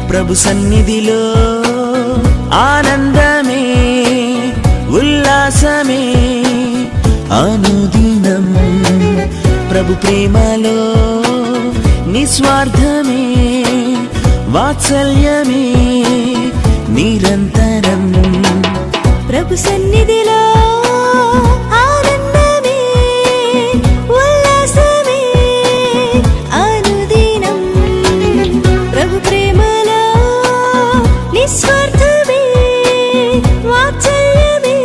ప్రభు సన్నిధిలో ఆనందమే ఉల్లాసమే అనుదినం ప్రభు ప్రేమలో నిస్వార్థమే వాత్సల్యమే నిరంతరం ప్రభు సన్నిధిలో ఆనందమే ఉల్లాసమే అనుదినం ప్రభు ప్రేమలో నిస్వార్థమే వాత్సల్యమే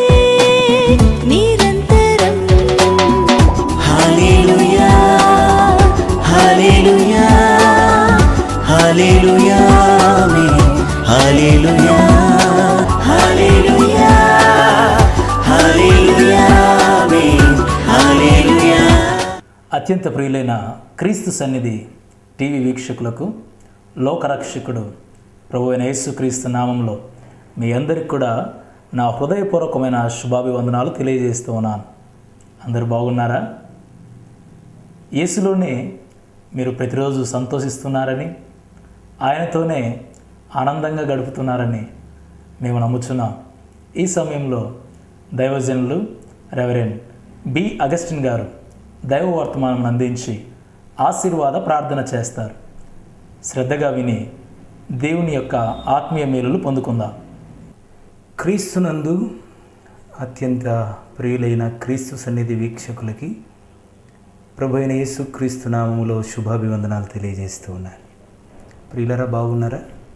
నిరంతరం హల్లెలూయా హల్లెలూయా హల్లెలూయా ఆమేన్. హల్లెలూయా హల్లెలూయా హల్లెలూయా ఆమేన్. హల్లెలూయా అత్యంత ప్రియులైన క్రీస్తు సన్నిధి టీవీ వీక్షకులకు లోకరక్షకుడు ప్రభు అయిన యేసుక్రీస్తు నామంలో మీ అందరికి కూడా నా హృదయపూర్వకమైన శుభాభివందనాలు తెలియజేస్తూ ఉన్నాను అందరూ బాగున్నారా యేసులోనే మీరు ప్రతిరోజు సంతోషిస్తున్నారని ఆయనతోనే ఆనందంగా గడుపుతున్నారని మేము నమ్ముచున్నాం ఈ సమయంలో దైవజనులు రెవరెండ్ బి అగస్టిన్ గారు దైవ వర్తమానం అందించి ఆశీర్వాద ప్రార్థన చేస్తారు శ్రద్ధగా విని దేవుని యొక్క ఆత్మీయ మేలులు పొందుకుందాం క్రీస్తునందు అత్యంత ప్రియులైన క్రీస్తు సన్నిధి వీక్షకులకి ప్రభు అయిన యేసు క్రీస్తు నామములో శుభాభివందనాలు తెలియజేస్తూ ఉన్నాను ప్రియులరా బాగున్నారా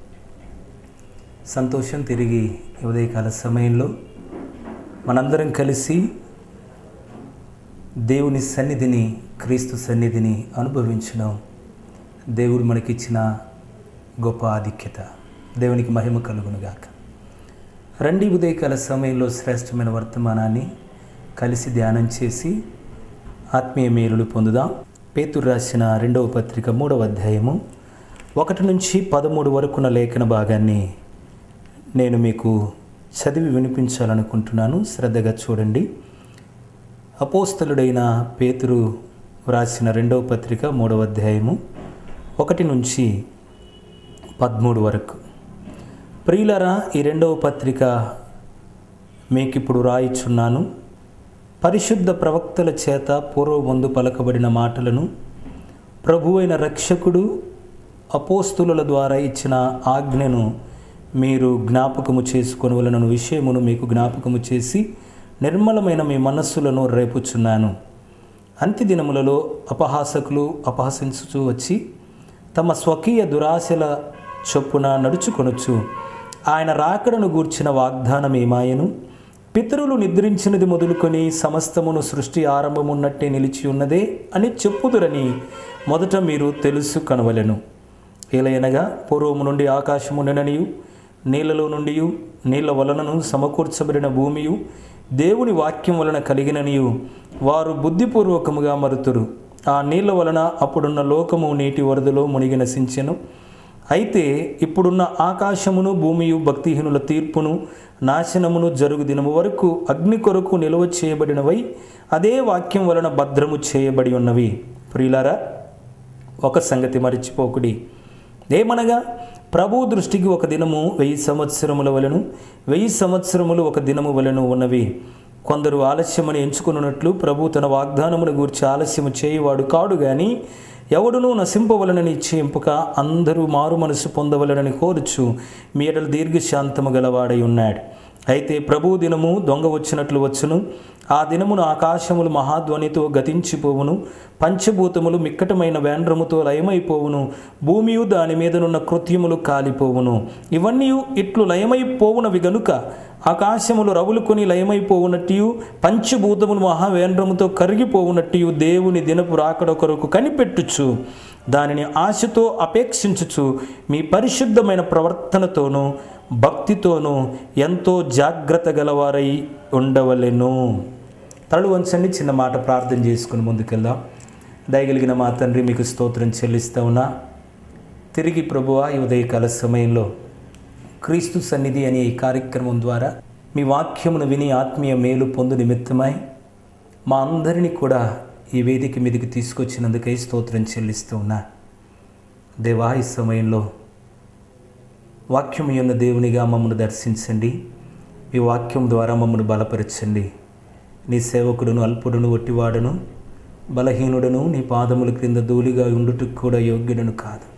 సంతోషం తిరిగి ఈ ఉదయకాల సమయంలో మనందరం కలిసి దేవుని సన్నిధిని క్రీస్తు సన్నిధిని అనుభవించడం దేవుడు మనకిచ్చిన గొప్ప ఆధిక్యత దేవునికి మహిమ కలుగునుగాక రండి ఉదయకాల సమయంలో శ్రేష్టమైన వర్తమానాన్ని కలిసి ధ్యానం చేసి ఆత్మీయ మేలులు పొందుదాం పేతురు రాసిన రెండవ పత్రిక మూడవ అధ్యాయము ఒకటి నుంచి పదమూడు వరకున్న లేఖన భాగాన్ని నేను మీకు చదివి వినిపించాలనుకుంటున్నాను శ్రద్ధగా చూడండి అపోస్తలుడైన పేతురు వ్రాసిన రెండవ పత్రిక మూడవ అధ్యాయము ఒకటి నుంచి పదమూడు వరకు ప్రియులరా ఈ రెండవ పత్రిక మీకిప్పుడు రాయిచున్నాను పరిశుద్ధ ప్రవక్తల చేత పూర్వమందు పలకబడిన మాటలను ప్రభువైన రక్షకుడు అపోస్తుల ద్వారా ఇచ్చిన ఆజ్ఞను మీరు జ్ఞాపకము చేసుకొనవలన విషయమును మీకు జ్ఞాపకము చేసి నిర్మలమైన మీ మనస్సులను రేపుచున్నాను అంత్య దినములలో అపహాసకులు అపహసించుచూ వచ్చి తమ స్వకీయ దురాశల చొప్పున నడుచుకొనొచ్చు ఆయన రాకడను గూర్చిన వాగ్దానం ఏమాయను పితరులు నిద్రించినది మొదలుకొని సమస్తమును సృష్టి ఆరంభమున్నట్టే నిలిచి ఉన్నదే అని చెప్పుదురని మొదట మీరు తెలుసు కనవలెను ఏలయనగా పూర్వము నుండి ఆకాశము నిననియు నీళ్లలో నుండి నీళ్ల వలనను సమకూర్చబడిన భూమియు దేవుని వాక్యం వలన కలిగిననియు వారు బుద్ధిపూర్వకముగా మరుతురు ఆ నీళ్ల వలన అప్పుడున్న లోకము నీటి వరదలో మునిగి నశించెను అయితే ఇప్పుడున్న ఆకాశమును భూమియు భక్తిహీనుల తీర్పును నాశనమును జరుగు దినము వరకు అగ్ని కొరకు నిల్వ చేయబడినవై అదే వాక్యం వలన భద్రము చేయబడి ఉన్నవి ప్రియులారా ఒక సంగతి మరిచిపోకుడి ఏమనగా ప్రభు దృష్టికి ఒక దినము వెయ్యి సంవత్సరముల వలెను వెయ్యి సంవత్సరములు ఒక దినము వలెను ఉన్నవి కొందరు ఆలస్యమని ఎంచుకున్నట్లు ప్రభు తన వాగ్దానమును గూర్చి ఆలస్యము చేయువాడు కాడు గాని ఎవడునూ నశింపవలనని ఇచ్చే ఎంపిక అందరూ మారు మనసు పొందవలనని కోరుచు మీ ఎడలు దీర్ఘశాంతము గలవాడై ఉన్నాడు అయితే ప్రభు దినము దొంగ వచ్చినట్లు వచ్చును ఆ దినమును ఆకాశములు మహాధ్వనితో గతించిపోవును పంచభూతములు మిక్కటమైన వేండ్రముతో లయమైపోవును భూమియు దాని మీదనున్న కృత్యములు కాలిపోవును ఇవన్నీ ఇట్లు లయమైపోవునవి గనుక ఆకాశములు రవులుకొని లయమైపోవునట్టు పంచభూతములు మహావేంద్రముతో కరిగిపోవునట్టు దేవుని దినపు రాకడ కొరకు కనిపెట్టుచు దానిని ఆశతో అపేక్షించుచు మీ పరిశుద్ధమైన ప్రవర్తనతోనూ భక్తితోనూ ఎంతో జాగ్రత్త గలవారై ఉండవలెను తలలు వంచండి చిన్న మాట ప్రార్థన చేసుకుని ముందుకెళ్దాం దయగలిగిన మా తండ్రి మీకు స్తోత్రం చెల్లిస్తా ఉన్నా తిరిగి ప్రభువా ఈ ఉదయకాల సమయంలో క్రీస్తు సన్నిధి అనే ఈ కార్యక్రమం ద్వారా మీ వాక్యమును విని ఆత్మీయ మేలు పొందు నిమిత్తమై మా అందరినీ కూడా ఈ వేదిక మీదకి తీసుకొచ్చినందుకై స్తోత్రం చెల్లిస్తూ ఉన్నా దేవా ఈ సమయంలో వాక్యం ఉన్న దేవునిగా మమ్మల్ని దర్శించండి ఈ వాక్యం ద్వారా మమ్మల్ని బలపరచండి నీ సేవకుడును అల్పుడును ఒట్టివాడును బలహీనుడను నీ పాదముల క్రింద ధూళిగా ఉండుటకు కూడా యోగ్యుడను కాదు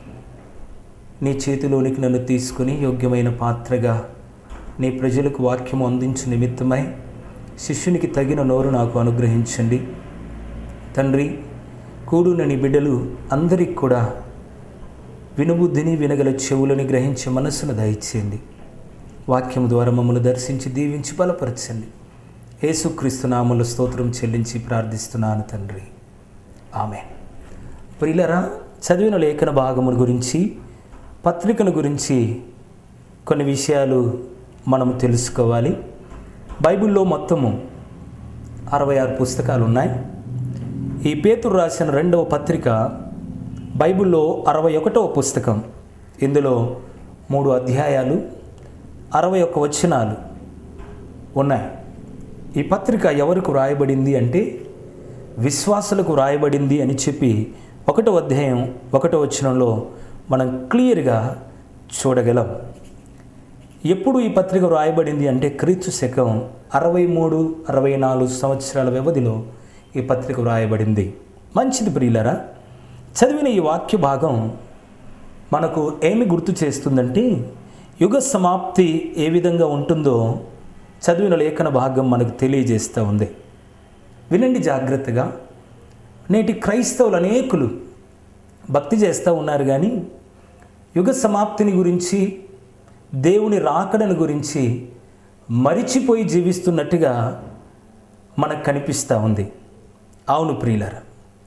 నీ చేతిలోనికి నన్ను తీసుకుని యోగ్యమైన పాత్రగా నీ ప్రజలకు వాక్యము అందించు నిమిత్తమై శిష్యునికి తగిన నోరు నాకు అనుగ్రహించండి తండ్రి కూడున నీ బిడ్డలు అందరికి కూడా వినుబుద్ధిని వినగల చెవులని గ్రహించే మనస్సును దయచేయండి వాక్యం ద్వారా మమ్మల్ని దర్శించి దీవించి బలపరచండి యేసుక్రీస్తు నామముల స్తోత్రం చెల్లించి ప్రార్థిస్తున్నాను తండ్రి ఆమె ప్రియులరా చదివిన లేఖన భాగముల గురించి పత్రికను గురించి కొన్ని విషయాలు మనము తెలుసుకోవాలి బైబిల్లో మొత్తము అరవై ఆరు పుస్తకాలు ఉన్నాయి ఈ పేతురు రాసిన రెండవ పత్రిక బైబిల్లో అరవై ఒకటవ పుస్తకం ఇందులో మూడు అధ్యాయాలు అరవై ఒక్క వచనాలు ఉన్నాయి ఈ పత్రిక ఎవరికి వ్రాయబడింది అంటే విశ్వాసులకు వ్రాయబడింది అని చెప్పి ఒకటో అధ్యాయం ఒకటో వచనంలో మనం క్లియర్గా చూడగలం ఎప్పుడు ఈ పత్రిక వ్రాయబడింది అంటే క్రీస్తు శకం అరవై మూడు అరవై నాలుగు సంవత్సరాల వ్యవధిలో ఈ పత్రిక వ్రాయబడింది మంచిది ప్రియులరా చదివిన ఈ వాక్య భాగం మనకు ఏమి గుర్తు చేస్తుందంటే యుగ సమాప్తి ఏ విధంగా ఉంటుందో చదివిన లేఖన భాగం మనకు తెలియజేస్తూ ఉంది వినండి జాగ్రత్తగా నేటి క్రైస్తవులు అనేకులు భక్తి చేస్తూ ఉన్నారు కానీ యుగ సమాప్తిని గురించి దేవుని రాకడను గురించి మరిచిపోయి జీవిస్తున్నట్టుగా మనకు కనిపిస్తూ ఉంది అవును ప్రియులరా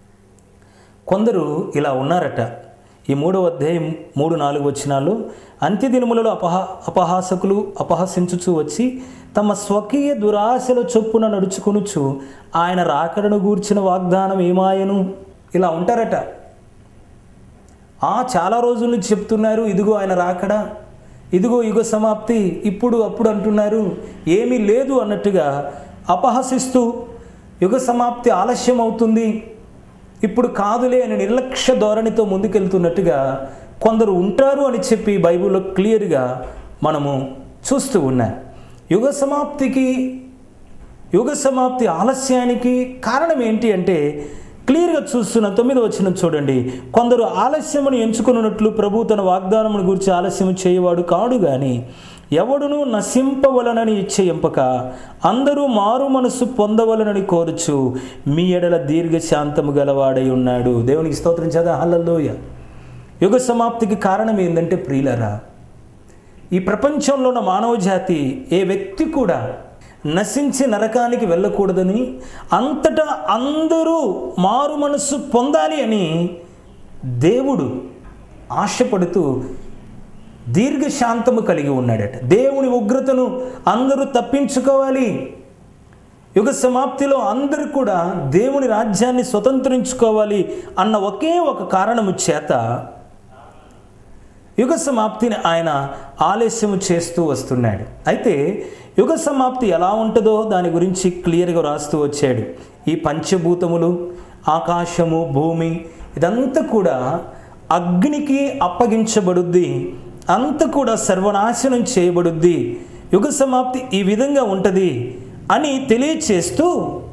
కొందరు ఇలా ఉన్నారట ఈ మూడవ అధ్యాయం మూడు నాలుగు వచ్చినాల్లో అంత్యదినములలో అపహా అపహాసకులు అపహసించుచు వచ్చి తమ స్వకీయ దురాశల చొప్పున నడుచుకొనుచు ఆయన రాకడను గూర్చిన వాగ్దానం ఏమాయను ఇలా ఉంటారట ఆ చాలా రోజుల నుంచి చెప్తున్నారు ఇదిగో ఆయన రాకడా ఇదిగో యుగ సమాప్తి ఇప్పుడు అప్పుడు అంటున్నారు ఏమీ లేదు అన్నట్టుగా అపహసిస్తూ యుగ సమాప్తి ఆలస్యం అవుతుంది ఇప్పుడు కాదులే అని నిర్లక్ష్య ధోరణితో ముందుకెళ్తున్నట్టుగా కొందరు ఉంటారు అని చెప్పి బైబిల్లో క్లియర్గా మనము చూస్తూ ఉన్నాం యుగ సమాప్తికి యుగ సమాప్తి ఆలస్యానికి కారణం ఏంటి అంటే క్లియర్గా చూస్తున్న తొమ్మిది వచ్చిన చూడండి కొందరు ఆలస్యమును ఎంచుకున్నట్లు ప్రభు తన వాగ్దానమును గురించి ఆలస్యం చేయవాడు కాడు గాని ఎవడును నశింపవలనని ఇచ్చే ఎంపక అందరూ మారు మనసు పొందవలనని కోరుచు మీ ఎడల దీర్ఘశాంతము గలవాడై ఉన్నాడు దేవునికి స్తోత్రం చదా హల్లలోయ యుగ సమాప్తికి కారణం ఏంటంటే ప్రియులరా ఈ ప్రపంచంలో ఉన్న మానవ జాతి ఏ వ్యక్తి కూడా నశించి నరకానికి వెళ్ళకూడదని అంతటా అందరూ మారు మనస్సు పొందాలి అని దేవుడు ఆశపడుతూ దీర్ఘశాంతము కలిగి ఉన్నాడట దేవుని ఉగ్రతను అందరూ తప్పించుకోవాలి యుగ సమాప్తిలో అందరూ కూడా దేవుని రాజ్యాన్ని స్వతంత్రించుకోవాలి అన్న ఒకే ఒక కారణము చేత యుగ సమాప్తిని ఆయన ఆలస్యము చేస్తూ వస్తున్నాడు అయితే యుగ సమాప్తి ఎలా ఉంటుందో దాని గురించి క్లియర్గా రాస్తూ వచ్చాడు ఈ పంచభూతములు ఆకాశము భూమి ఇదంతా కూడా అగ్నికి అప్పగించబడుద్ది అంత కూడా సర్వనాశనం చేయబడుద్ది యుగ సమాప్తి ఈ విధంగా ఉంటుంది అని తెలియచేస్తూ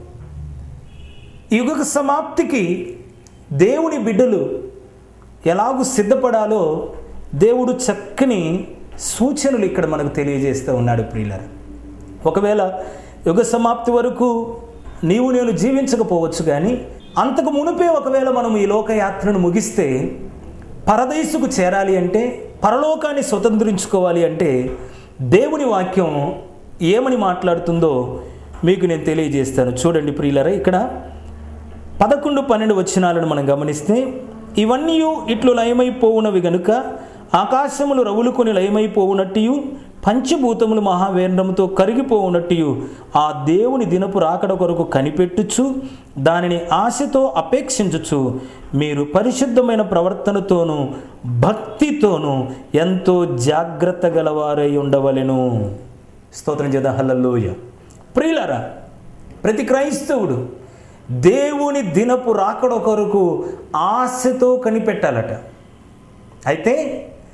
యుగ సమాప్తికి దేవుని బిడ్డలు ఎలాగూ సిద్ధపడాలో దేవుడు చక్కని సూచనలు ఇక్కడ మనకు తెలియజేస్తూ ఉన్నాడు ప్రియులర్ ఒకవేళ యుగ సమాప్తి వరకు నీవు నేను జీవించకపోవచ్చు కానీ అంతకు మునిపే ఒకవేళ మనం ఈ లోకయాత్రను ముగిస్తే పరదేశుకు చేరాలి అంటే పరలోకాన్ని స్వతంత్రించుకోవాలి అంటే దేవుని వాక్యం ఏమని మాట్లాడుతుందో మీకు నేను తెలియజేస్తాను చూడండి ప్రియులరా ఇక్కడ పదకొండు పన్నెండు వచనాలను మనం గమనిస్తే ఇవన్నీ ఇట్లు లయమైపోవునవి గనుక ఆకాశములు రవులుకొని లయమైపోవునట్టియు పంచభూతములు మహావేంద్రముతో కరిగిపోవునట్టియు ఆ దేవుని దినపు రాకడ కొరకు కనిపెట్టుచు దానిని ఆశతో అపేక్షించుచు మీరు పరిశుద్ధమైన ప్రవర్తనతోనూ భక్తితోనూ ఎంతో జాగ్రత్త గలవారై ఉండవలెను స్తోత్రం చేద్దాం హల్లల్లోయ ప్రియులరా ప్రతి క్రైస్తవుడు దేవుని దినపు రాకడ కొరకు ఆశతో కనిపెట్టాలట అయితే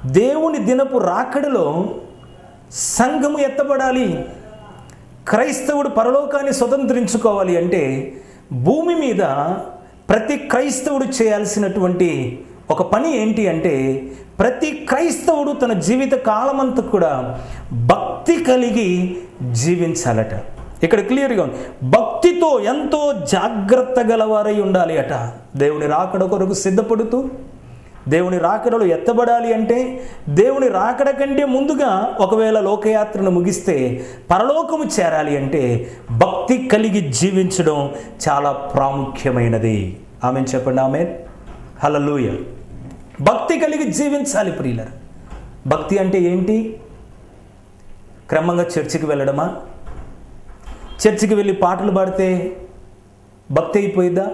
దేవుని దినపు రాకడలో సంఘము ఎత్తబడాలి క్రైస్తవుడు పరలోకాన్ని స్వతంత్రించుకోవాలి అంటే భూమి మీద ప్రతి క్రైస్తవుడు చేయాల్సినటువంటి ఒక పని ఏంటి అంటే ప్రతి క్రైస్తవుడు తన జీవిత కాలమంతా కూడా భక్తి కలిగి జీవించాలట ఇక్కడ క్లియర్గా ఉంది భక్తితో ఎంతో జాగ్రత్త గలవారై ఉండాలి అట దేవుని రాకడ కొరకు సిద్ధపడుతూ దేవుని రాకడలో ఎత్తబడాలి అంటే దేవుని రాకడ కంటే ముందుగా ఒకవేళ లోకయాత్రను ముగిస్తే పరలోకము చేరాలి అంటే భక్తి కలిగి జీవించడం చాలా ప్రాముఖ్యమైనది ఆమె చెప్పండి ఆమె హలలుయ భక్తి కలిగి జీవించాలి ప్రియులర్ భక్తి అంటే ఏంటి క్రమంగా చర్చికి వెళ్ళడమా చర్చికి వెళ్ళి పాటలు పాడితే భక్తి అయిపోయిద్దా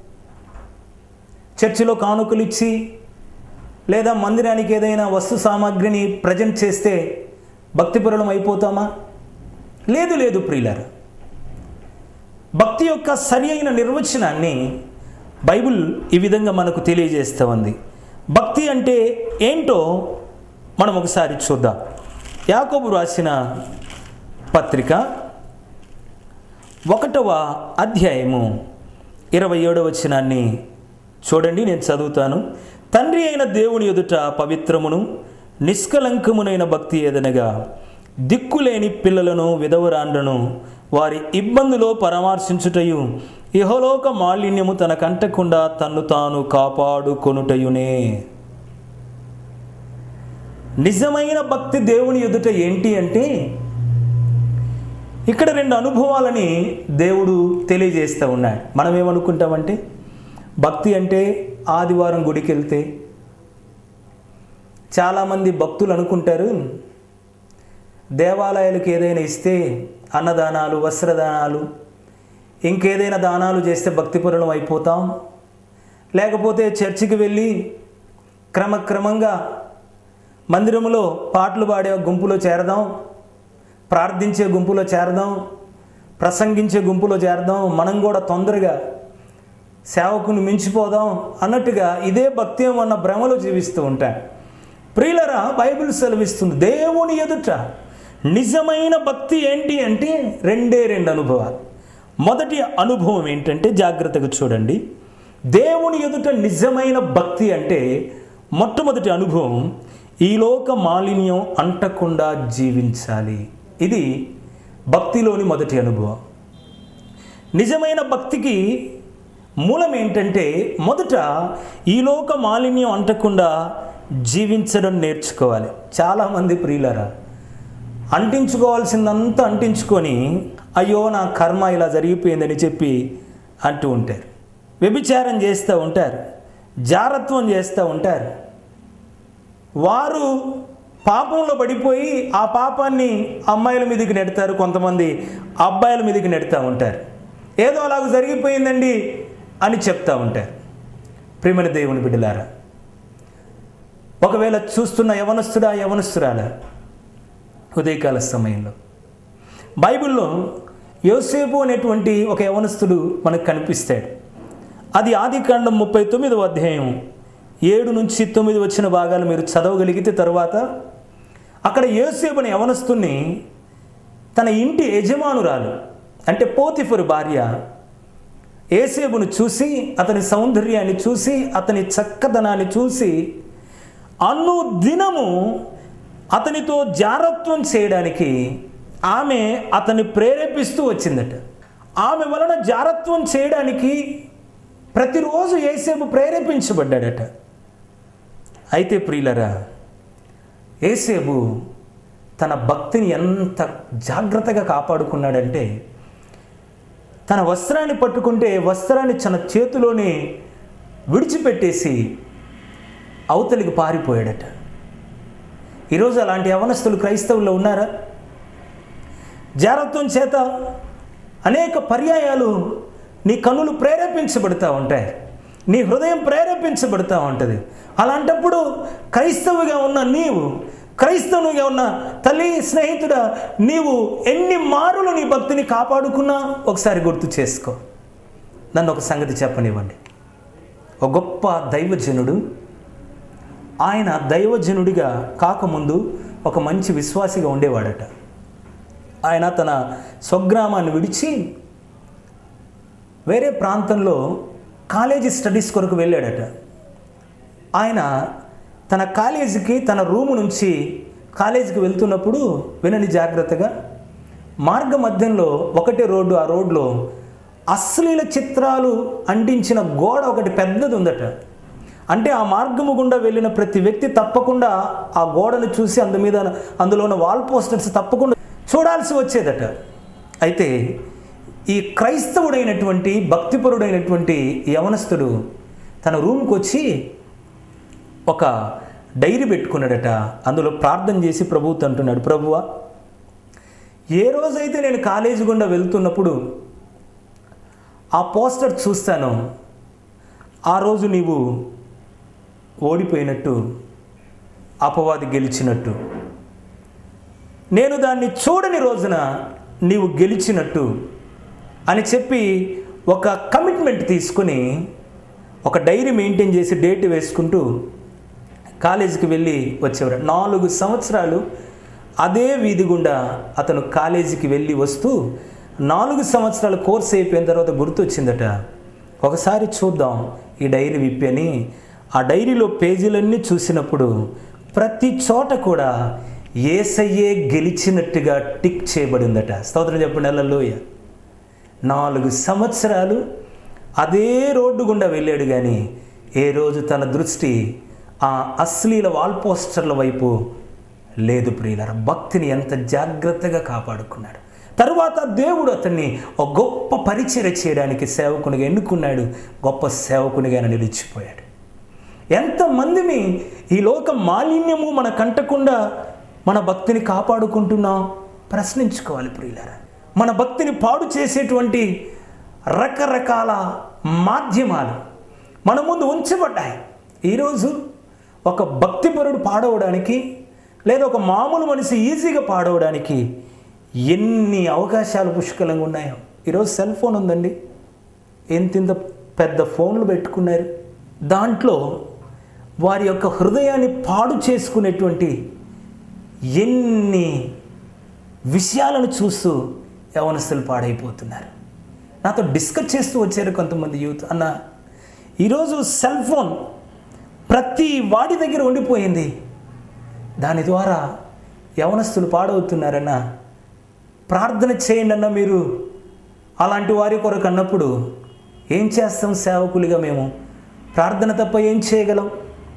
చర్చిలో కానుకలు ఇచ్చి లేదా మందిరానికి ఏదైనా వస్తు సామాగ్రిని ప్రజెంట్ చేస్తే భక్తిపరులం అయిపోతామా లేదు లేదు ప్రియులారు భక్తి యొక్క సరి అయిన నిర్వచనాన్ని బైబిల్ ఈ విధంగా మనకు తెలియజేస్తూ ఉంది భక్తి అంటే ఏంటో మనం ఒకసారి చూద్దాం యాకోబు రాసిన పత్రిక ఒకటవ అధ్యాయము ఇరవై ఏడవ వచనాన్ని చూడండి నేను చదువుతాను తండ్రి అయిన దేవుని ఎదుట పవిత్రమును నిష్కలంకమునైన భక్తి ఏదనగా దిక్కులేని పిల్లలను విధవరాండ్లను వారి ఇబ్బందులో పరామర్శించుటయు ఇహలోక మాలిన్యము తన కంటకుండా తన్ను తాను కాపాడుకొనుటయునే నిజమైన భక్తి దేవుని ఎదుట ఏంటి అంటే ఇక్కడ రెండు అనుభవాలని దేవుడు తెలియజేస్తూ ఉన్నాడు మనం ఏమనుకుంటామంటే భక్తి అంటే ఆదివారం గుడికి వెళ్తే చాలామంది భక్తులు అనుకుంటారు దేవాలయాలకు ఏదైనా ఇస్తే అన్నదానాలు వస్త్రదానాలు ఇంకేదైనా దానాలు చేస్తే భక్తిపరులం అయిపోతాం లేకపోతే చర్చికి వెళ్ళి క్రమక్రమంగా మందిరంలో పాటలు పాడే గుంపులో చేరదాం ప్రార్థించే గుంపులో చేరదాం ప్రసంగించే గుంపులో చేరదాం మనం కూడా తొందరగా సేవకుని మించిపోదాం అన్నట్టుగా ఇదే భక్తి ఏమన్న భ్రమలో జీవిస్తూ ఉంటాను ప్రియులరా బైబిల్ సెలవిస్తుంది దేవుని ఎదుట నిజమైన భక్తి ఏంటి అంటే రెండే రెండు అనుభవాలు మొదటి అనుభవం ఏంటంటే జాగ్రత్తగా చూడండి దేవుని ఎదుట నిజమైన భక్తి అంటే మొట్టమొదటి అనుభవం ఈ లోక మాలిన్యం అంటకుండా జీవించాలి ఇది భక్తిలోని మొదటి అనుభవం నిజమైన భక్తికి మూలం ఏంటంటే మొదట ఈ లోక మాలిన్యం అంటకుండా జీవించడం నేర్చుకోవాలి చాలామంది ప్రియులరా అంటించుకోవాల్సిందంతా అంటించుకొని అయ్యో నా కర్మ ఇలా జరిగిపోయిందని చెప్పి అంటూ ఉంటారు వ్యభిచారం చేస్తూ ఉంటారు జారత్వం చేస్తూ ఉంటారు వారు పాపంలో పడిపోయి ఆ పాపాన్ని అమ్మాయిల మీదకి నెడతారు కొంతమంది అబ్బాయిల మీదకి నెడతా ఉంటారు ఏదో అలాగ జరిగిపోయిందండి అని చెప్తా ఉంటారు ప్రేమని దేవుని బిడ్డలారా ఒకవేళ చూస్తున్న యవనస్తుడా యవనస్తురాలా ఉదయకాల సమయంలో బైబిల్లో యోసేపు అనేటువంటి ఒక యవనస్తుడు మనకు కనిపిస్తాడు అది ఆది కాండం ముప్పై తొమ్మిదవ అధ్యాయం ఏడు నుంచి తొమ్మిది వచ్చిన భాగాలు మీరు చదవగలిగితే తర్వాత అక్కడ యోసేపు అనే యవనస్తుని తన ఇంటి యజమానురాలు అంటే పోతిఫరు భార్య ఏసేపును చూసి అతని సౌందర్యాన్ని చూసి అతని చక్కదనాన్ని చూసి అన్ను దినము అతనితో జారత్వం చేయడానికి ఆమె అతన్ని ప్రేరేపిస్తూ వచ్చిందట ఆమె వలన జారత్వం చేయడానికి ప్రతిరోజు ఏసేపు ప్రేరేపించబడ్డాడట అయితే ప్రియులరా ఏసేపు తన భక్తిని ఎంత జాగ్రత్తగా కాపాడుకున్నాడంటే తన వస్త్రాన్ని పట్టుకుంటే వస్త్రాన్ని తన చేతిలోనే విడిచిపెట్టేసి అవతలికి పారిపోయాడట ఈరోజు అలాంటి యవనస్తులు క్రైస్తవుల్లో ఉన్నారా జాగ్రత్తం చేత అనేక పర్యాయాలు నీ కన్నులు ప్రేరేపించబడుతూ ఉంటాయి నీ హృదయం ప్రేరేపించబడుతూ ఉంటుంది అలాంటప్పుడు క్రైస్తవుగా ఉన్న నీవు క్రైస్తవునిగా ఉన్న తల్లి స్నేహితుడా నీవు ఎన్ని మారులు నీ భక్తిని కాపాడుకున్నా ఒకసారి గుర్తు చేసుకో నన్ను ఒక సంగతి చెప్పనివ్వండి ఒక గొప్ప దైవజనుడు ఆయన దైవజనుడిగా కాకముందు ఒక మంచి విశ్వాసిగా ఉండేవాడట ఆయన తన స్వగ్రామాన్ని విడిచి వేరే ప్రాంతంలో కాలేజీ స్టడీస్ కొరకు వెళ్ళాడట ఆయన తన కాలేజీకి తన రూము నుంచి కాలేజీకి వెళ్తున్నప్పుడు వినని జాగ్రత్తగా మార్గ మధ్యంలో ఒకటే రోడ్డు ఆ రోడ్లో అశ్లీల చిత్రాలు అంటించిన గోడ ఒకటి పెద్దది ఉందట అంటే ఆ మార్గము గుండా వెళ్ళిన ప్రతి వ్యక్తి తప్పకుండా ఆ గోడను చూసి అందు మీద అందులో ఉన్న వాల్ పోస్టర్స్ తప్పకుండా చూడాల్సి వచ్చేదట అయితే ఈ క్రైస్తవుడైనటువంటి భక్తిపరుడైనటువంటి యవనస్తుడు తన రూమ్కి వచ్చి ఒక డైరీ పెట్టుకున్నాడట అందులో ప్రార్థన చేసి ప్రభువుతో అంటున్నాడు ప్రభువా ఏ రోజైతే నేను కాలేజీ గుండా వెళ్తున్నప్పుడు ఆ పోస్టర్ చూస్తానో ఆ రోజు నీవు ఓడిపోయినట్టు అపవాది గెలిచినట్టు నేను దాన్ని చూడని రోజున నీవు గెలిచినట్టు అని చెప్పి ఒక కమిట్మెంట్ తీసుకుని ఒక డైరీ మెయింటైన్ చేసి డేట్ వేసుకుంటూ కాలేజీకి వెళ్ళి వచ్చేవాడు నాలుగు సంవత్సరాలు అదే వీధి గుండా అతను కాలేజీకి వెళ్ళి వస్తూ నాలుగు సంవత్సరాల కోర్స్ అయిపోయిన తర్వాత గుర్తొచ్చిందట ఒకసారి చూద్దాం ఈ డైరీ విప్పి అని ఆ డైరీలో పేజీలన్నీ చూసినప్పుడు ప్రతి చోట కూడా ఏసయ్యే గెలిచినట్టుగా టిక్ చేయబడిందట స్తోత్రం చెప్పండి అల్లలోయ నాలుగు సంవత్సరాలు అదే రోడ్డు గుండా వెళ్ళాడు కానీ ఏ రోజు తన దృష్టి ఆ అశ్లీల వాల్ పోస్టర్ల వైపు లేదు ప్రియులర భక్తిని ఎంత జాగ్రత్తగా కాపాడుకున్నాడు తరువాత దేవుడు అతన్ని ఒక గొప్ప పరిచయ చేయడానికి సేవకునిగా ఎన్నుకున్నాడు గొప్ప సేవకునిగా ఆయన నిలిచిపోయాడు ఎంతమందిని ఈ లోక మాలిన్యము మన కంటకుండా మన భక్తిని కాపాడుకుంటున్నాం ప్రశ్నించుకోవాలి ప్రియులారా మన భక్తిని పాడు చేసేటువంటి రకరకాల మాధ్యమాలు మన ముందు ఉంచబడ్డాయి ఈరోజు ఒక భక్తిపరుడు పాడవడానికి లేదా ఒక మామూలు మనిషి ఈజీగా పాడవడానికి ఎన్ని అవకాశాలు పుష్కలంగా ఉన్నాయో ఈరోజు సెల్ ఫోన్ ఉందండి ఎంతింత పెద్ద ఫోన్లు పెట్టుకున్నారు దాంట్లో వారి యొక్క హృదయాన్ని పాడు చేసుకునేటువంటి ఎన్ని విషయాలను చూస్తూ యవనస్తులు పాడైపోతున్నారు నాతో డిస్కస్ చేస్తూ వచ్చారు కొంతమంది యూత్ అన్న ఈరోజు సెల్ ఫోన్ ప్రతి వాడి దగ్గర ఉండిపోయింది దాని ద్వారా యవనస్తులు పాడవుతున్నారన్న ప్రార్థన చేయండి అన్న మీరు అలాంటి వారి కొరకు అన్నప్పుడు ఏం చేస్తాం సేవకులుగా మేము ప్రార్థన తప్ప ఏం చేయగలం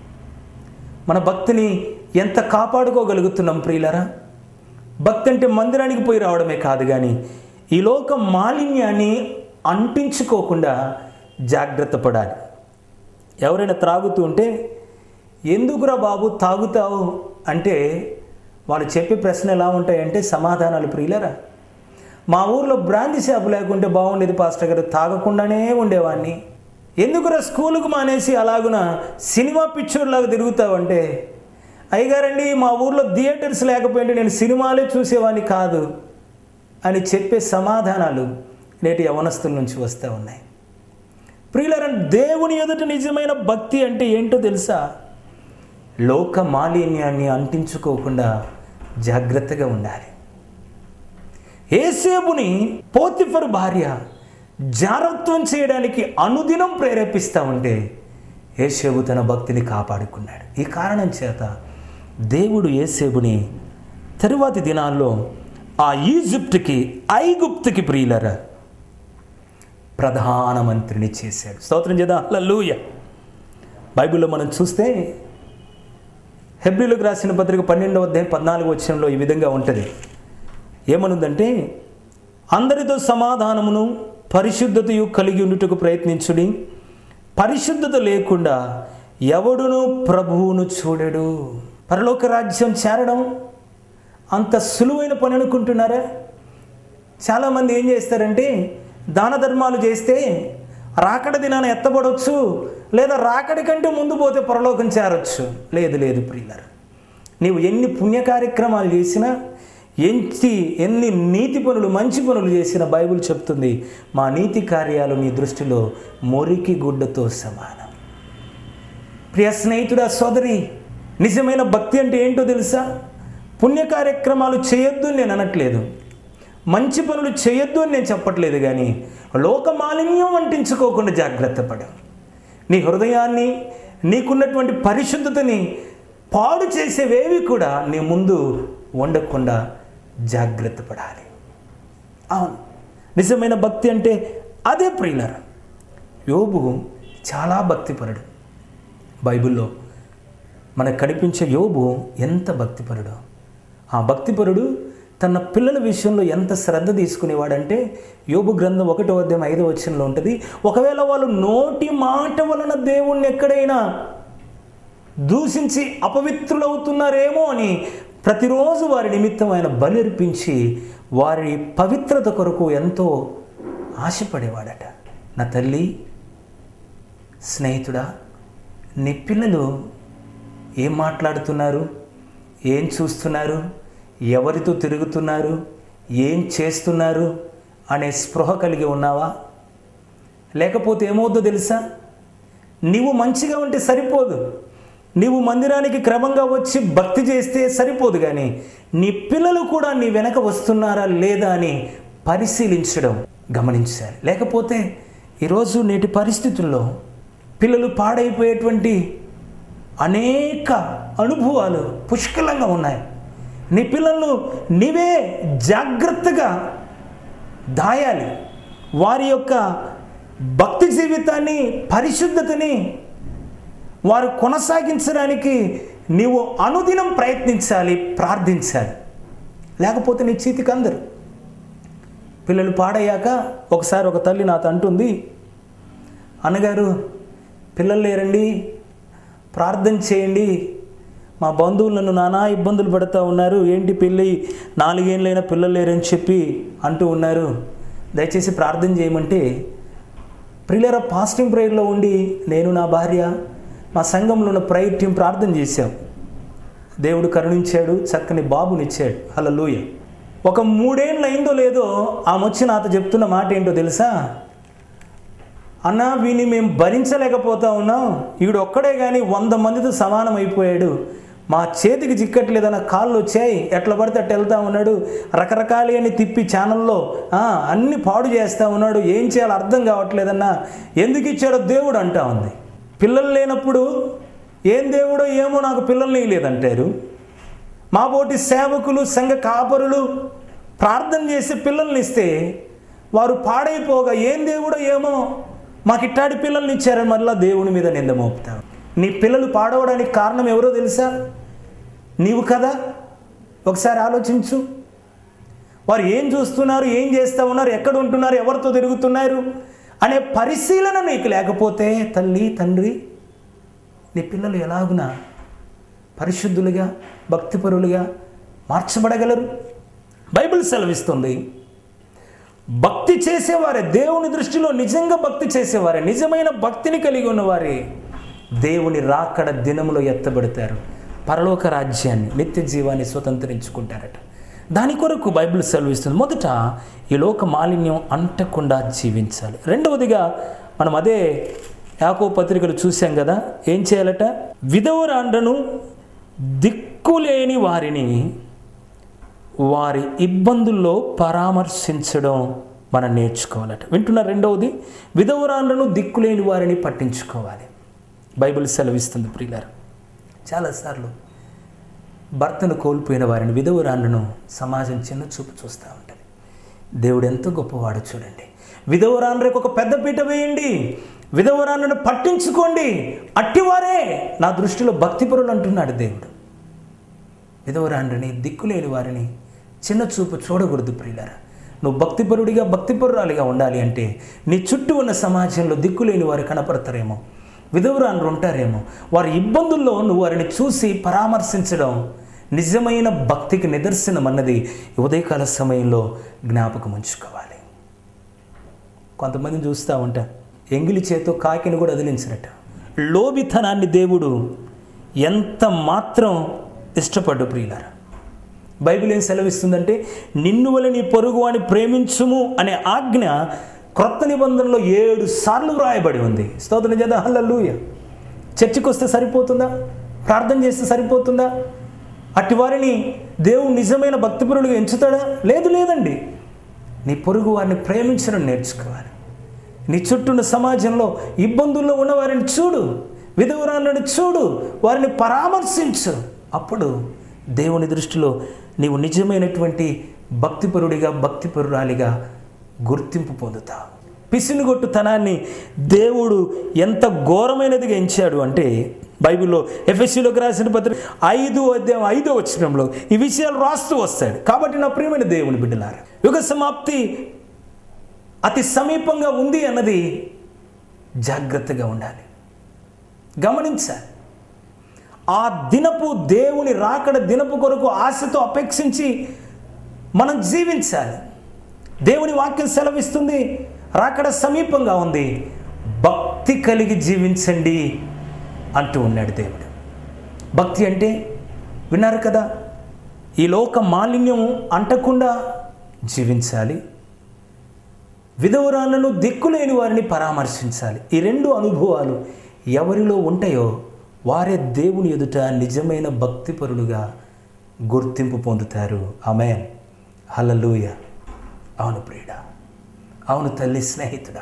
మన భక్తిని ఎంత కాపాడుకోగలుగుతున్నాం ప్రియులరా భక్తి అంటే మందిరానికి పోయి రావడమే కాదు కానీ ఈ లోక మాలిన్యాన్ని అంటించుకోకుండా జాగ్రత్త పడాలి ఎవరైనా త్రాగుతూ ఉంటే ఎందుకురా బాబు తాగుతావు అంటే వాళ్ళు చెప్పే ప్రశ్న ఎలా ఉంటాయంటే సమాధానాలు ప్రియులరా మా ఊర్లో బ్రాంతి షాపు లేకుంటే బాగుండేది పాస్టర్ గారు తాగకుండానే ఉండేవాడిని ఎందుకురా స్కూలుకు మానేసి అలాగున సినిమా పిక్చర్లాగా తిరుగుతావంటే అయ్యగారండి మా ఊర్లో థియేటర్స్ లేకపోయింటే నేను సినిమాలే చూసేవాడిని కాదు అని చెప్పే సమాధానాలు నేటి యవనస్తుల నుంచి వస్తూ ఉన్నాయి ప్రియులరన్ దేవుని ఎదుట నిజమైన భక్తి అంటే ఏంటో తెలుసా లోక మాలిన్యాన్ని అంటించుకోకుండా జాగ్రత్తగా ఉండాలి ఏసేబుని పోతిఫరు భార్య జారత్వం చేయడానికి అనుదినం ప్రేరేపిస్తూ ఉంటే ఏసేబు తన భక్తిని కాపాడుకున్నాడు ఈ కారణం చేత దేవుడు ఏసేబుని తరువాతి దినాల్లో ఆ ఈజిప్ట్కి ఐగుప్తుకి ప్రియులరా ప్రధానమంత్రిని చేశాడు స్తోత్రం చేద్దాం హల్లెలూయ బైబిల్లో మనం చూస్తే హెబ్రిలకు రాసిన పత్రిక పన్నెండవ అధ్యాయం పద్నాలుగు వచ్చంలో ఈ విధంగా ఉంటుంది ఏమనుందంటే అందరితో సమాధానమును పరిశుద్ధతయు కలిగి ఉండుటకు ప్రయత్నించుడి పరిశుద్ధత లేకుండా ఎవడును ప్రభువును చూడడు పరలోక రాజ్యం చేరడం అంత సులువైన పని అనుకుంటున్నారా చాలామంది ఏం చేస్తారంటే దాన ధర్మాలు చేస్తే రాకడ దినాన ఎత్తబడవచ్చు లేదా రాకడి కంటే ముందు పోతే పరలోకం చేరొచ్చు లేదు లేదు ప్రియులర్ నీవు ఎన్ని పుణ్య కార్యక్రమాలు చేసినా ఎన్ని ఎన్ని నీతి పనులు మంచి పనులు చేసిన బైబిల్ చెప్తుంది మా నీతి కార్యాలు నీ దృష్టిలో మొరికి గుడ్డతో సమానం ప్రియ స్నేహితుడా సోదరి నిజమైన భక్తి అంటే ఏంటో తెలుసా పుణ్య కార్యక్రమాలు చేయొద్దు అని నేను అనట్లేదు మంచి పనులు చేయొద్దు అని నేను చెప్పట్లేదు కానీ లోక మాలిన్యం అంటించుకోకుండా జాగ్రత్త పడు నీ హృదయాన్ని నీకున్నటువంటి పరిశుద్ధతని పాడు చేసేవేవి కూడా నీ ముందు వండకుండా జాగ్రత్త పడాలి అవును నిజమైన భక్తి అంటే అదే ప్రియులర్ యోబు చాలా భక్తిపరుడు బైబిల్లో మనకు కనిపించే యోబు ఎంత భక్తిపరుడు ఆ భక్తిపరుడు తన పిల్లల విషయంలో ఎంత శ్రద్ధ తీసుకునేవాడంటే యోబు గ్రంథం ఒకటో అధ్యాయం ఐదో వచనంలో ఉంటుంది ఒకవేళ వాళ్ళు నోటి మాట వలన దేవుణ్ణి ఎక్కడైనా దూషించి అపవిత్రులవుతున్నారేమో అని ప్రతిరోజు వారి నిమిత్తం ఆయన బలిర్పించి వారి పవిత్రత కొరకు ఎంతో ఆశపడేవాడట నా తల్లి స్నేహితుడా నీ పిల్లలు ఏం మాట్లాడుతున్నారు ఏం చూస్తున్నారు ఎవరితో తిరుగుతున్నారు ఏం చేస్తున్నారు అనే స్పృహ కలిగి ఉన్నావా లేకపోతే ఏమవుద్దో తెలుసా నీవు మంచిగా ఉంటే సరిపోదు నీవు మందిరానికి క్రమంగా వచ్చి భక్తి చేస్తే సరిపోదు కానీ నీ పిల్లలు కూడా నీ వెనక వస్తున్నారా లేదా అని పరిశీలించడం గమనించాలి లేకపోతే ఈరోజు నేటి పరిస్థితుల్లో పిల్లలు పాడైపోయేటువంటి అనేక అనుభవాలు పుష్కలంగా ఉన్నాయి నీ పిల్లలను నీవే జాగ్రత్తగా దాయాలి వారి యొక్క భక్తి జీవితాన్ని పరిశుద్ధతని వారు కొనసాగించడానికి నీవు అనుదినం ప్రయత్నించాలి ప్రార్థించాలి లేకపోతే నీ చేతికి అందరు పిల్లలు పాడయ్యాక ఒకసారి ఒక తల్లి నాతో అంటుంది అన్నగారు పిల్లలు లేరండి ప్రార్థన చేయండి మా బంధువులు నన్ను నానా ఇబ్బందులు పడుతూ ఉన్నారు ఏంటి పెళ్ళి నాలుగేళ్ళైనా పిల్లలు లేరని చెప్పి అంటూ ఉన్నారు దయచేసి ప్రార్థన చేయమంటే ప్రియులర ఫాస్టింగ్ ప్రేయర్లో ఉండి నేను నా భార్య మా సంఘంలో ఉన్న ప్రైర్ టీం ప్రార్థన చేశాం దేవుడు కరుణించాడు చక్కని బాబునిచ్చాడు హల్లెలూయ ఒక మూడేళ్ళు అయిందో లేదో ఆమె వచ్చి నాతో చెప్తున్న మాట ఏంటో తెలుసా అన్న వీని మేము భరించలేకపోతా ఉన్నాం ఈడు ఒక్కడే కానీ వంద మందితో సమానం అయిపోయాడు మా చేతికి చిక్కట్లేదన్న కాళ్ళు వచ్చాయి ఎట్లా పడితే అట్లా వెళ్తా ఉన్నాడు రకరకాలు అని తిప్పి ఛానల్లో ఆ, అన్ని పాడు చేస్తూ ఉన్నాడు ఏం చేయాలో అర్థం కావట్లేదన్నా ఎందుకు ఇచ్చాడో దేవుడు అంటా ఉంది పిల్లలు లేనప్పుడు ఏం దేవుడో ఏమో నాకు పిల్లల్ని లేదంటారు మా బోటి సేవకులు సంఘ కాపరులు ప్రార్థన చేసి పిల్లల్ని ఇస్తే వారు పాడైపోగా ఏం దేవుడో ఏమో మాకు ఇట్టాడి పిల్లల్ని ఇచ్చారని మళ్ళీ దేవుని మీద నింద మోపుతారు నీ పిల్లలు పాడవడానికి కారణం ఎవరో తెలుసా నీవు కదా ఒకసారి ఆలోచించు వారు ఏం చూస్తున్నారు ఏం చేస్తూ ఉన్నారు ఎక్కడ ఉంటున్నారు ఎవరితో తిరుగుతున్నారు అనే పరిశీలన నీకు లేకపోతే తల్లి తండ్రి నీ పిల్లలు ఎలాగునా పరిశుద్ధులుగా భక్తిపరులుగా మార్చబడగలరు బైబిల్ సెలవిస్తుంది భక్తి చేసేవారే దేవుని దృష్టిలో నిజంగా భక్తి చేసేవారే నిజమైన భక్తిని కలిగి ఉన్నవారే దేవుని రాకడ దినములో ఎత్తబడతారు పరలోక రాజ్యాన్ని నిత్య జీవాన్ని స్వతంత్రించుకుంటారట దాని కొరకు బైబిల్ సెలవిస్తుంది మొదట ఈ లోక మాలిన్యం అంటకుండా జీవించాలి రెండవదిగా మనం అదే యాకో పత్రికలు చూసాం కదా ఏం చేయాలట విధవరాండ్రను దిక్కులేని వారిని వారి ఇబ్బందుల్లో పరామర్శించడం మనం నేర్చుకోవాలట వింటున్న రెండవది విధవరాండ్రను దిక్కులేని వారిని పట్టించుకోవాలి బైబిల్ సెలవిస్తుంది ప్రియులారు చాలాసార్లు భర్తను కోల్పోయిన వారిని విధవరాండ్రను సమాజం చిన్న చూపు చూస్తూ ఉంటుంది దేవుడు ఎంతో గొప్పవాడు చూడండి విధవరాండ్రకు ఒక పెద్ద పీట వేయండి విధవరాండ్రను పట్టించుకోండి అట్టివారే నా దృష్టిలో భక్తిపరులు అంటున్నాడు దేవుడు విధవరాండ్రని దిక్కులేని వారిని చిన్న చూపు చూడకూడదు ప్రియులారా నువ్వు భక్తిపరుడిగా భక్తిపరురాలిగా ఉండాలి అంటే నీ చుట్టూ ఉన్న సమాజంలో దిక్కులేని వారు కనపడతారేమో విధవరాండ్రు ఉంటారేమో వారి ఇబ్బందుల్లో నువ్వు వారిని చూసి పరామర్శించడం నిజమైన భక్తికి నిదర్శనం అన్నది ఈ ఉదయకాల సమయంలో జ్ఞాపకం ఉంచుకోవాలి కొంతమంది చూస్తూ ఉంటా ఎంగిలి చేతో కాకిని కూడా వదిలించినట్ట లోబితనాన్ని దేవుడు ఎంత మాత్రం ఇష్టపడ్డు ప్రియులారా బైబిల్ ఏం సెలవిస్తుందంటే నిన్ను వల్ల నీ పొరుగు అని ప్రేమించుము అనే ఆజ్ఞ క్రొత్త నిబంధనలో ఏడు సార్లు వ్రాయబడి ఉంది స్తోత్రం చేద్దాం హల్లెలూయా చర్చికి వస్తే సరిపోతుందా ప్రార్థన చేస్తే సరిపోతుందా అట్టి వారిని దేవుడు నిజమైన భక్తిపరులుగా ఎంచుతాడా లేదు లేదండి నీ పొరుగు వారిని ప్రేమించడం నేర్చుకోవాలి నీ చుట్టూన్న సమాజంలో ఇబ్బందుల్లో ఉన్న వారిని చూడు విధవరాలను చూడు వారిని పరామర్శించు అప్పుడు దేవుని దృష్టిలో నీవు నిజమైనటువంటి భక్తిపరుడిగా భక్తిపరురాలిగా గుర్తింపు పొందుతావు పిసినుగొట్టుతనాన్ని దేవుడు ఎంత ఘోరమైనదిగా ఎంచాడు అంటే బైబిల్లో ఎఫ్ఎస్సిలోకి రాసిన పత్రిక ఐదు అధ్యాయం ఐదో వచ్చినంలో ఈ విషయాలు రాస్తూ వస్తాడు కాబట్టి నా ప్రియమైన దేవుని బిడ్డలారా యుగ సమాప్తి అతి సమీపంగా ఉంది అన్నది జాగ్రత్తగా ఉండాలి గమనించాలి ఆ దినపు దేవుని రాకడ దినపు కొరకు ఆశతో అపేక్షించి మనం జీవించాలి దేవుని వాక్యం సెలవిస్తుంది రాకడ సమీపంగా ఉంది భక్తి కలిగి జీవించండి అంటూ ఉన్నాడు దేవుడు భక్తి అంటే విన్నారు కదా ఈ లోక మాలిన్యం అంటకుండా జీవించాలి విధవరాలను దిక్కులేని వారిని పరామర్శించాలి ఈ రెండు అనుభవాలు ఎవరిలో ఉంటాయో వారే దేవుని ఎదుట నిజమైన భక్తిపరులుగా గుర్తింపు పొందుతారు ఆమెన్ హల్లెలూయ అవును ప్రియుడా అవును తల్లి స్నేహితుడా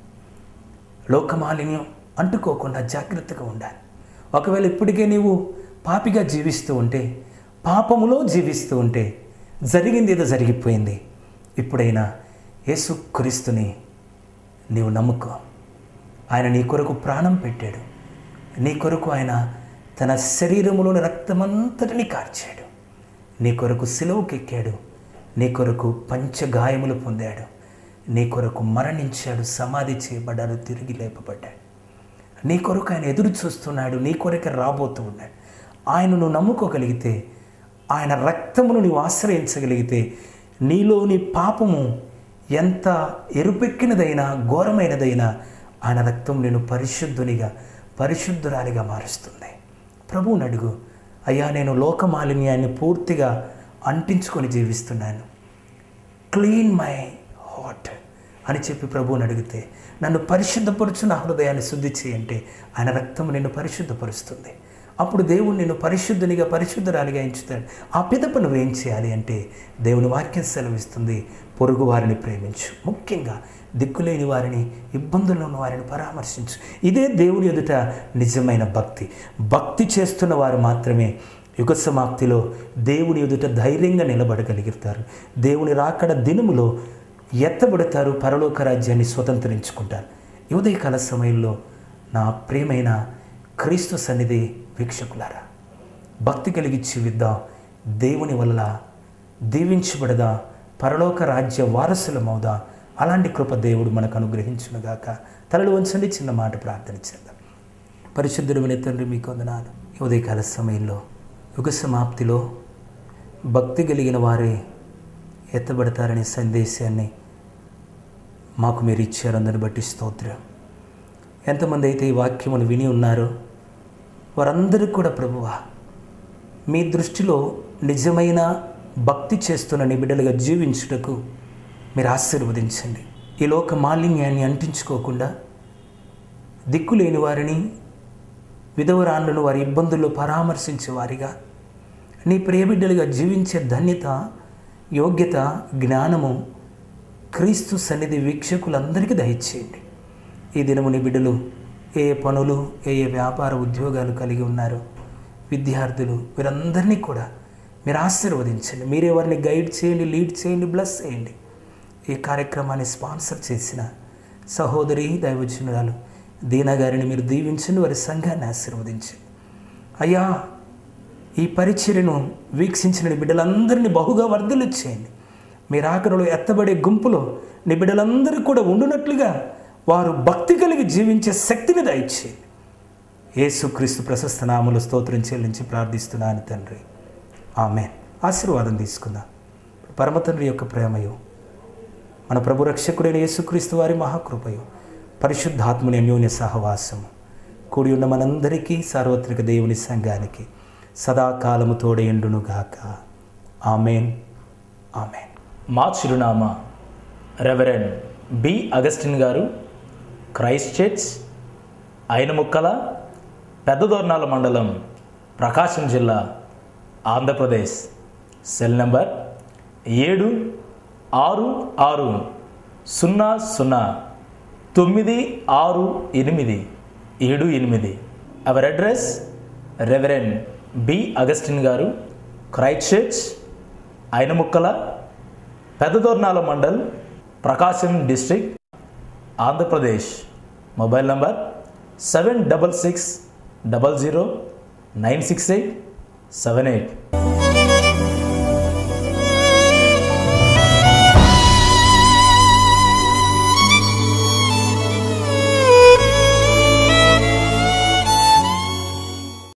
లోకమాలిన్యం అంటుకోకుండా జాగ్రత్తగా ఉండాలి ఒకవేళ ఇప్పటికే నీవు పాపిగా జీవిస్తూ ఉంటే పాపములో జీవిస్తూ ఉంటే జరిగింది ఏదో జరిగిపోయింది ఇప్పుడైనా యేసు క్రీస్తుని నీవు నమ్ముకో ఆయన నీ కొరకు ప్రాణం పెట్టాడు నీ కొరకు ఆయన తన శరీరములోని రక్తమంతటిని కార్చాడు నీ కొరకు సిలువకెక్కాడు నీ కొరకు పంచగాయములు పొందాడు నీ కొరకు మరణించాడు సమాధి చేయబడ్డాడు తిరిగి లేపబడ్డాడు నీ కొరకు ఆయన ఎదురు చూస్తున్నాడు నీ కొరకే రాబోతూ ఉన్నాడు ఆయనను నమ్ముకోగలిగితే ఆయన రక్తమును నీవు ఆశ్రయించగలిగితే నీలోని పాపము ఎంత ఎరుపెక్కినదైనా ఘోరమైనదైనా ఆయన రక్తం నేను పరిశుద్ధునిగా పరిశుద్ధురాలిగా మారుస్తుంది ప్రభువుని అడుగు అయ్యా నేను లోకమాలిన్యాన్ని పూర్తిగా అంటించుకొని జీవిస్తున్నాను క్లీన్ మై హార్ట్ అని చెప్పి ప్రభువుని అడిగితే నన్ను పరిశుద్ధపరచు నా హృదయాన్ని శుద్ధి చేయంటే ఆయన రక్తం నిన్ను పరిశుద్ధపరుస్తుంది అప్పుడు దేవుడు నిన్ను పరిశుద్ధునిగా పరిశుద్ధరాలిగా ఎంచుతాడు ఆ పిదప నువ్వేం చేయాలి అంటే దేవుని వాక్యం సెలవిస్తుంది పొరుగు వారిని ప్రేమించు ముఖ్యంగా దిక్కులేని వారిని ఇబ్బందుల్లో ఉన్న వారిని పరామర్శించు ఇదే దేవుని ఎదుట నిజమైన భక్తి భక్తి చేస్తున్న వారు మాత్రమే యుగ సమాప్తిలో దేవుని ఎదుట ధైర్యంగా నిలబడగలుగుతారు దేవుని రాకడ దినములో ఎత్తబడతారు పరలోక రాజ్యాన్ని స్వతంత్రించుకుంటారు ఈ ఉదయకాల సమయంలో నా ప్రియమైన క్రీస్తు సన్నిధి వీక్షకులారా భక్తి కలిగి జీవిద్దాం దేవుని వల్ల దీవించబడదా పరలోక రాజ్య వారసులమవుదా అలాంటి కృప దేవుడు మనకు అనుగ్రహించునుగాక తలలు వంచండి చిన్న మాట ప్రార్థన చేద్దాం పరిశుద్ధుడమైన తండ్రి మీకు వందనాలు ఈ ఉదయకాల సమయంలో యుగ సమాప్తిలో భక్తి కలిగిన వారే ఎత్తబడతారనే సందేశాన్ని మాకు మీరు ఇచ్చారు అందరిని బట్టి స్తోత్రం ఎంతమంది అయితే ఈ వాక్యమును విని ఉన్నారో వారందరికీ కూడా ప్రభువా మీ దృష్టిలో నిజమైన భక్తి చేస్తున్న నిబిడలుగా జీవించుటకు మీరు ఆశీర్వదించండి ఈ లోక మాలిన్యాన్ని అంటించుకోకుండా దిక్కులేని వారిని విధవరాన్లను వారి ఇబ్బందుల్లో పరామర్శించే వారిగా నీ ప్రియబిడ్డలుగా జీవించే ధన్యత యోగ్యత జ్ఞానము క్రీస్తు సన్నిధి వీక్షకులందరికీ దయచేయండి ఈ దినము నీ బిడ్డలు ఏ ఏ పనులు ఏ ఏ వ్యాపార ఉద్యోగాలు కలిగి ఉన్నారు విద్యార్థులు వీరందరినీ కూడా మీరు ఆశీర్వదించండి మీరే వారిని గైడ్ చేయండి లీడ్ చేయండి బ్లెస్ చేయండి ఈ కార్యక్రమాన్ని స్పాన్సర్ చేసిన సహోదరి దైవజనురాలు దీనా గారిని మీరు దీవించండి వారి సంఘాన్ని ఆశీర్వదించండి అయ్యా ఈ పరిచర్యను వీక్షించిన నీ బిడ్డలందరినీ బహుగా వర్ధలు చేయండి మీరు ఆఖరిలో ఎత్తబడే గుంపులో నీ బిడ్డలందరూ కూడా ఉండునట్లుగా వారు భక్తి కలిగి జీవించే శక్తిని దయచేయండి యేసుక్రీస్తు ప్రశస్త నామలు స్తోత్రం చెల్లించి ప్రార్థిస్తున్నాను తండ్రి ఆమె ఆశీర్వాదం తీసుకుందాం పరమతండ్రి యొక్క ప్రేమయు మన ప్రభు రక్షకుడైన యేసుక్రీస్తు వారి మహాకృపయు పరిశుద్ధాత్ముని అన్యోన్య సహవాసము కూడి ఉన్న మనందరికీ సార్వత్రిక దేవుని సంఘానికి సదాకాలము తోడేండునుగాక ఆమెన్ ఆమెన్ మా చిరునామా రెవరెండ్ బి అగస్టిన్ గారు క్రైస్ట్ చర్చ్ అయినముక్కల పెద్దదోర్నాల మండలం ప్రకాశం జిల్లా ఆంధ్రప్రదేశ్ సెల్ నంబర్ ఏడు ఆరు ఆరు సున్నా సున్నా తొమ్మిది ఆరు ఎనిమిది ఏడు ఎనిమిది our address reverend B Augustine గారు Christ church అయినముక్కల Peddadornala mandal Prakasam district Andhrapradesh mobile number seven double six double zero nine six eight seven eight